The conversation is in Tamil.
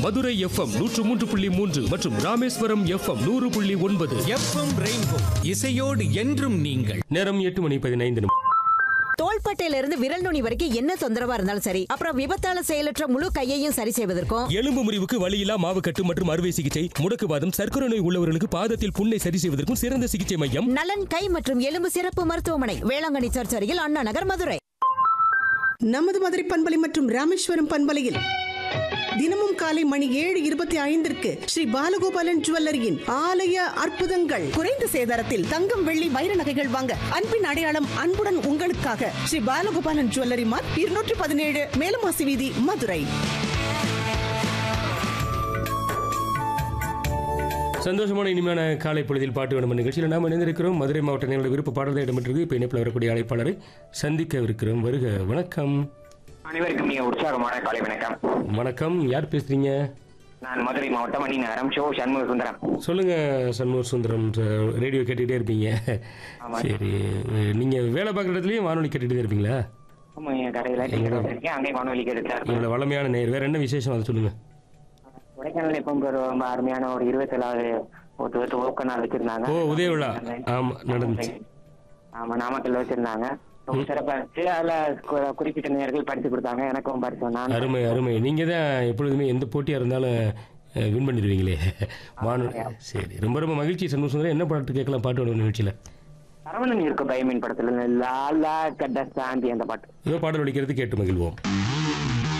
மதுரை எஃப்எம் நூற்று மூன்று புள்ளி மூன்று மற்றும் ராமேஸ்வரம் எஃப்எம் நூறு புள்ளி ஒன்பது எஃப்எம் ரெயின்போ இசையோடு என்றும் நீங்கள் நேரம் எட்டு மணி பதினைந்து நிமிடம் தோள்பட்டையில இருந்து விரல் நுனி வரைக்கும் என்ன தொந்தரவா இருந்தாலும் சரி அப்புறம் விபத்தால செயலற்ற முழு கையையும் சரி செய்வதற்கும் எலும்பு முறிவுக்கு வலியில்லா மாவு கட்டு மற்றும் அறுவை சிகிச்சை முடக்குவாதம் சர்க்கரை நோய் உள்ளவர்களுக்கு பாதத்தில் புண்ணை சரி செய்வதற்கும் சிறந்த சிகிச்சை மையம் நலன் கை மற்றும் எலும்பு சிறப்பு மருத்துவமனை வேளாங்கண்ணி சர்ச் அருகில் அண்ணா நகர் மதுரை நமது மதுரை பண்பலை மற்றும் ராமேஸ்வரம் பண்பலையில் தினமும் காலை மணி ஏழு இருபத்தி ஐந்திற்கு ஸ்ரீ பாலகோபாலன் ஜுவல்லரியின் ஆலய அற்புதங்கள் குறைந்த சேதாரத்தில் தங்கம் வெள்ளி வைர நகைகள் வாங்க அன்பின் அடையாளம் அன்புடன் உங்களுக்காக ஸ்ரீ பாலகோபாலன் ஜுவல்லரி மார்க் இருநூற்றி பதினேழு மேலமாசி வீதி மதுரை சந்தோஷமான இனிமையான காலை பொழுதில் பாட்டு வேணும் நிகழ்ச்சியில் நாம் இணைந்திருக்கிறோம் மதுரை மாவட்ட நேரோட விருப்ப பாடல்கள் இடம்பெற்றிருக்கு இப்போ இணைப்பில் வரக்கூடிய அழைப்பாளரை சந்திக்கவிருக்கிறோம் வருக வணக்கம் அனைவருக்கும் மிக உற்சாகமான காலை வணக்கம் வணக்கம் யார் பேசுறீங்க நான் மதுரை மாவட்டம் மணி நகரம் ஷோ சண்முக சுந்தரம் சொல்லுங்க சண்முக சுந்தரம் சார், ரேடியோ கேட்டுக்கிட்டே இருப்பீங்க ஆமா. சரி நீங்க வேலை பார்க்குற இடத்துலயும் வானொலி கேட்டுகிட்டே தான் இருப்பீங்களா ஆமா என் கடையில டிக்கெட் வச்சிருக்கேன் அங்கே வானொலி கேட்டுட்டார் உங்களோட வளமையான நேர் வேற என்ன விசேஷம் அதை சொல்லுங்க கொடைக்கானல் எப்போ ஒரு ரொம்ப அருமையான ஒரு இருபத்தேழாவது ஒரு துவக்க நாள் வச்சிருந்தாங்க ஓ உதய விழா ஆமா நடந்துச்சு ஆமா நாமக்கல்ல வச்சிருந்தாங்க ரொம்ப சிறப்பா இருந்துச்சு அதுல கு- குறிப்பிட்ட நேர்கள் படிச்சு கொடுத்தாங்க எனக்கும் பரிசு நான் அருமை அருமை நீங்க தான் எப்பொழுதுமே எந்த போட்டியா இருந்தாலும் வின் பண்ணிடுவீங்களே வானொலி சரி ரொம்ப ரொம்ப மகிழ்ச்சி சண்முக சுந்தரம் என்ன பாட்டு கேட்கலாம் பாட்டு வேணும் நிகழ்ச்சியில சரவணன் இருக்க பயமின் படத்துல இருந்து லாலா கட்ட சாந்தி அந்த பாட்டு ஏதோ பாடல் ஒழிக்கிறது கேட்டு மகிழ்வோம்